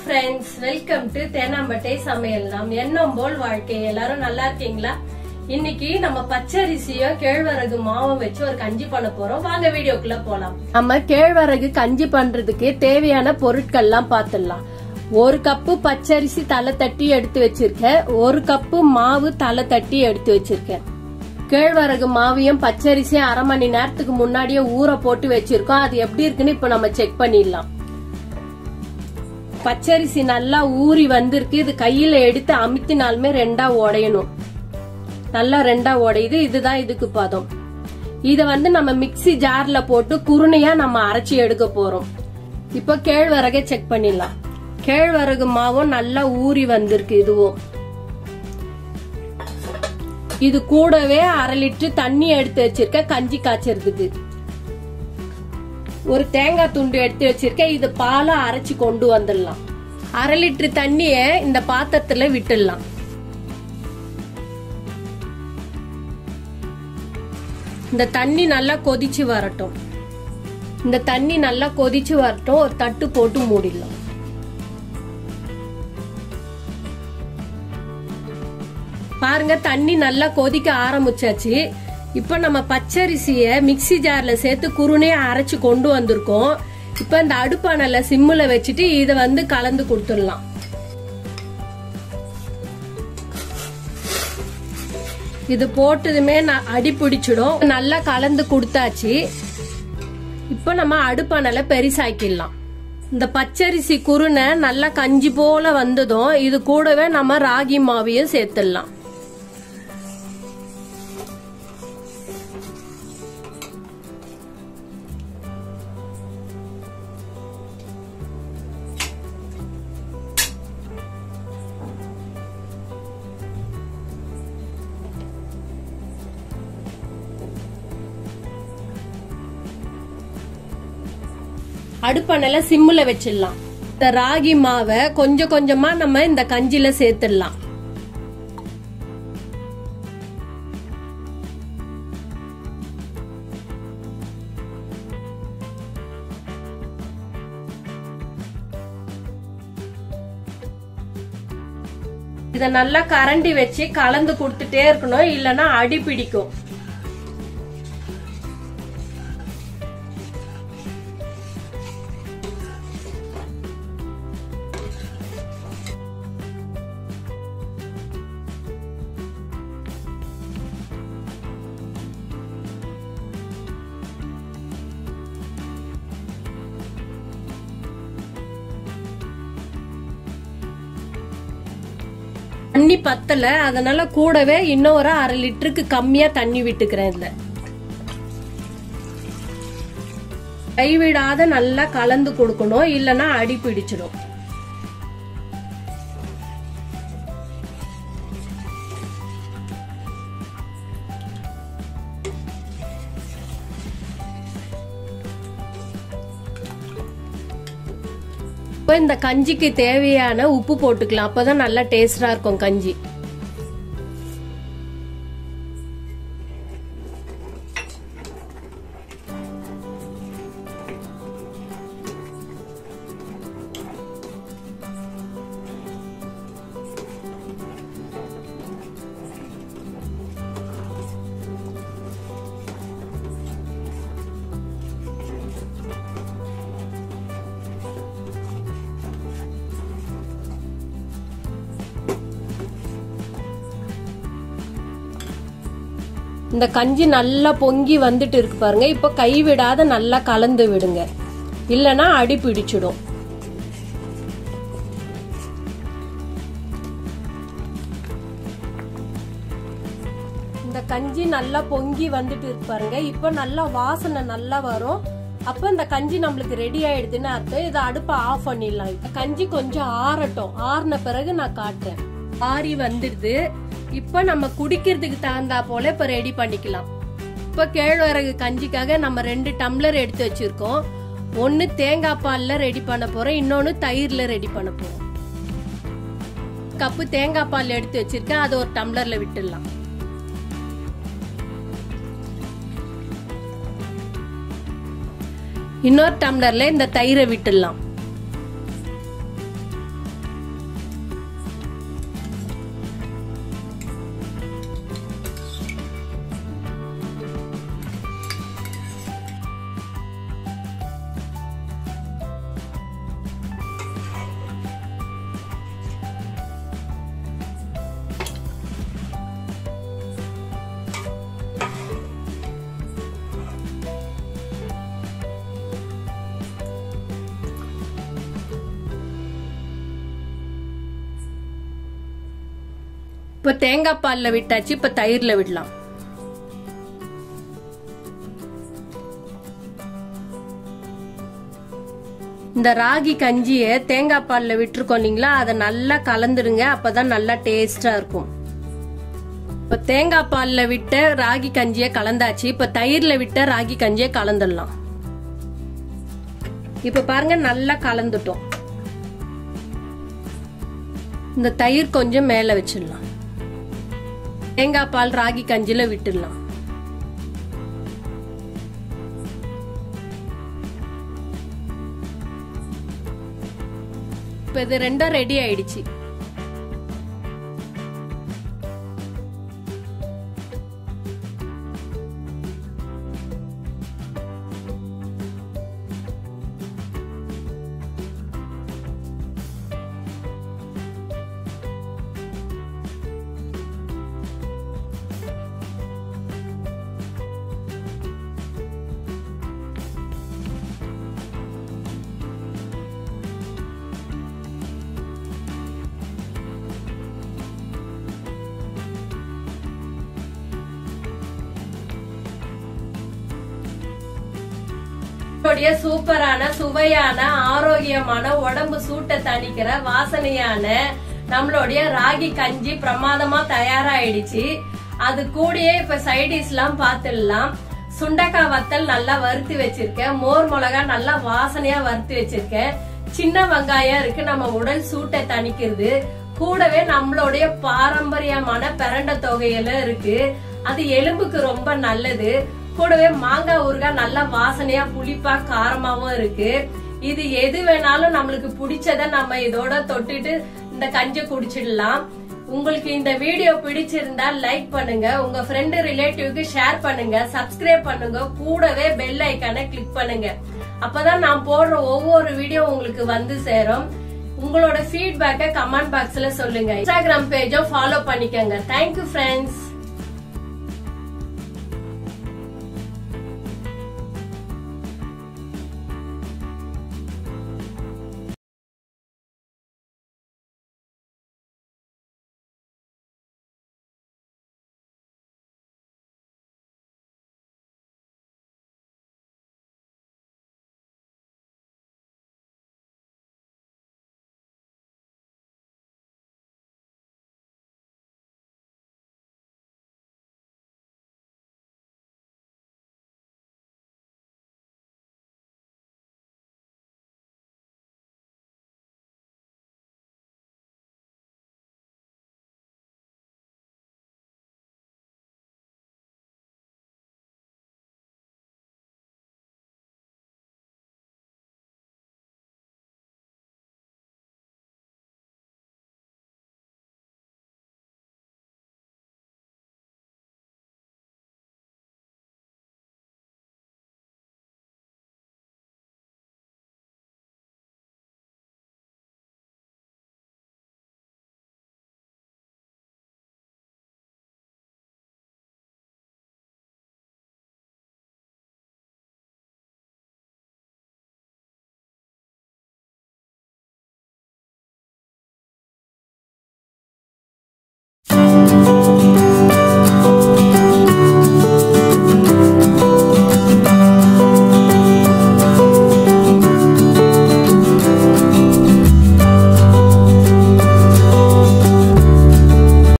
friends welcome to Teynampet சமையல் நாம் எண்ணம் போல் வாழ்க்கை எல்லாரும் நல்லா இருக்கீங்களா இன்னைக்கு நம்ம பச்சரிசியும் கேழ்வரகு மாவும் வச்சு ஒரு கஞ்சி பண்ண போறோம் வாங்க வீடியோக்குள்ள போலாம் நம்ம கேழ்வரகு கஞ்சி பண்றதுக்கு தேவையான பொருட்கள்லாம் பார்த்துடலாம் ஒரு கப்பு பச்சரிசி தலை தட்டி எடுத்து வச்சிருக்கேன் ஒரு கப்பு மாவு தலை தட்டி எடுத்து வச்சிருக்கேன் கேழ்வரகு மாவையும் பச்சரிசியும் அரை மணி நேரத்துக்கு முன்னாடியே ஊற போட்டு வச்சிருக்கோம் அது எப்படி இருக்குன்னு இப்ப நம்ம செக் பண்ணிடலாம் பச்சரிசி நல்லா ஊறி வந்திருக்கு இது கையில எடுத்து அமுத்தினாலுமே ரெண்டா உடையணும் நல்லா ரெண்டா உடையுது இதுதான் இதுக்கு பதம் இத வந்து நம்ம மிக்ஸி ஜார்ல போட்டு குருணையா நம்ம அரைச்சி எடுக்க போறோம் இப்போ கேழ்வரகை செக் பண்ணிடலாம் கேழ்வரகு மாவும் நல்லா ஊறி வந்திருக்கு இதுவும் இது கூடவே அரை லிட்டர் தண்ணி எடுத்து வச்சிருக்க கஞ்சி காய்ச்சறதுக்கு ஒரு தேங்காய் துண்டு எடுத்து வச்சிருக்கேன் இது பாலை அரைச்சு கொண்டு வந்துடலாம் அரை லிட்டர் தண்ணிய இந்த பாத்திரத்துல விட்டுடலாம் இந்த தண்ணி நல்லா கொதிச்சு வரட்டும் இந்த தண்ணி நல்லா கொதிச்சு வரட்டும் ஒரு தட்டு போட்டு மூடிடலாம் பாருங்க தண்ணி நல்லா கொதிக்க ஆரம்பிச்சாச்சு இப்ப நம்ம பச்சரிசிய மிக்ஸி ஜார்ல சேர்த்து குருணையா அரைச்சு கொண்டு வந்திருக்கோம் இப்ப இந்த அடுப்பானல சிம்முல வச்சுட்டு இத வந்து கலந்து கொடுத்துடலாம் இது போட்டதுமே ந- அடி பிடிச்சிடும் நல்லா கலந்து கொடுத்தாச்சு இப்ப நம்ம அடுப்பானல பெருசாக்கிடலாம் இந்த பச்சரிசி குருணை நல்லா கஞ்சி போல வந்ததும் இது கூடவே நம்ம ராகி மாவையும் சேர்த்துடலாம் அடுப்பணையில சிம்முல வச்சிடலாம் இந்த ராகி மாவை கொஞ்சம் கொஞ்சமா நம்ம இந்த கஞ்சில சேர்த்துடலாம் இத நல்லா கரண்டி வச்சு கலந்து கொடுத்துட்டே இருக்கணும் இல்லனா அடி பிடிக்கும் தண்ணி பத்தல அதனால கூடவே இன்னும் ஒரு அரை லிட்டருக்கு கம்மியா தண்ணி விட்டுக்கிறேன் இதுல கைவிடாத நல்லா கலந்து கொடுக்கணும் இல்லனா அடி பிடிச்சிடும் இப்போ இந்த கஞ்சிக்கு தேவையான உப்பு போட்டுக்கலாம் அப்பதான் நல்லா டேஸ்டா இருக்கும் கஞ்சி இந்த கஞ்சி நல்லா பொங்கி வந்துட்டு இருக்கு பாருங்க இப்ப கை விடாத நல்லா கலந்து விடுங்க இல்லனா அடி பிடிச்சிடும் இந்த கஞ்சி நல்லா பொங்கி வந்துட்டு இருக்கு பாருங்க இப்ப நல்லா வாசனை நல்லா வரும் அப்ப இந்த கஞ்சி நம்மளுக்கு ரெடி ஆயிடுதுன்னு அர்த்தம் இதை அடுப்பை ஆஃப் பண்ணிடலாம் இப்ப கஞ்சி கொஞ்சம் ஆறட்டும் ஆறின பிறகு நான் காட்டுறேன் ஆறி வந்துடுது இப்ப நம்ம குடிக்கிறதுக்கு தகுந்தா போல இப்ப ரெடி பண்ணிக்கலாம் இப்ப கேழ்வரகு கஞ்சிக்காக நம்ம ரெண்டு டம்ளர் எடுத்து வச்சிருக்கோம் ஒன்னு தேங்காய் பால்ல ரெடி பண்ண போறோம் இன்னொன்னு தயிர்ல ரெடி பண்ண போறோம் கப்பு தேங்காய் பால் எடுத்து வச்சிருக்கேன் அது ஒரு டம்ளர்ல விட்டுடலாம் இன்னொரு டம்ளர்ல இந்த தயிரை விட்டுடலாம் இப்ப தேங்காய் பால்ல விட்டாச்சு இப்ப தயிர்ல விடலாம் இந்த ராகி கஞ்சிய தேங்காய் பால்ல விட்டுருக்கோம் இல்லைங்களா அதை நல்லா கலந்துடுங்க அப்பதான் நல்லா டேஸ்டா இருக்கும் இப்ப தேங்காய் பால்ல விட்ட ராகி கஞ்சிய கலந்தாச்சு இப்ப தயிர்ல விட்ட ராகி கஞ்சிய கலந்துடலாம் இப்ப பாருங்க நல்லா கலந்துட்டோம் இந்த தயிர் கொஞ்சம் மேல வச்சிடலாம் தேங்காய் பால் ராகி கஞ்சில விட்டுடலாம் இப்ப இது ரெண்டும் ரெடி ஆயிடுச்சு நம்மளுடைய சூப்பரான சுவையான ஆரோக்கியமான உடம்பு சூட்டை தணிக்கிற வாசனையான நம்மளுடைய ராகி கஞ்சி பிரமாதமா தயாராயிடுச்சு அது கூடயே இப்ப சைடிஸ் எல்லாம் பாத்துடலாம் சுண்டக்காய் வத்தல் நல்லா வறுத்து வச்சிருக்கேன் மோர் மிளகா நல்லா வாசனையா வறுத்து வச்சிருக்கேன் சின்ன வெங்காயம் இருக்கு நம்ம உடல் சூட்டை தணிக்கிறது கூடவே நம்மளுடைய பாரம்பரியமான பிரண்ட தொகையில இருக்கு அது எலும்புக்கு ரொம்ப நல்லது கூடவே மாங்காய் ஊறுகாய் நல்லா வாசனையா புளிப்பா காரமாவும் இருக்கு இது எது வேணாலும் நம்மளுக்கு பிடிச்சத நம்ம இதோட தொட்டுட்டு இந்த கஞ்சி குடிச்சிடலாம் உங்களுக்கு இந்த வீடியோ பிடிச்சிருந்தா லைக் பண்ணுங்க உங்க ஃப்ரெண்டு ரிலேட்டிவ்க்கு ஷேர் பண்ணுங்க சப்ஸ்கிரைப் பண்ணுங்க கூடவே பெல் ஐக்கானை கிளிக் பண்ணுங்க அப்பதான் நான் போடுற ஒவ்வொரு வீடியோ உங்களுக்கு வந்து சேரும் உங்களோட ஃபீட்பேக்கை கமெண்ட் பாக்ஸ்ல சொல்லுங்க இன்ஸ்டாகிராம் பேஜும் ஃபாலோ பண்ணிக்கோங்க தேங்க்யூ ஃப்ரெண்ட்ஸ்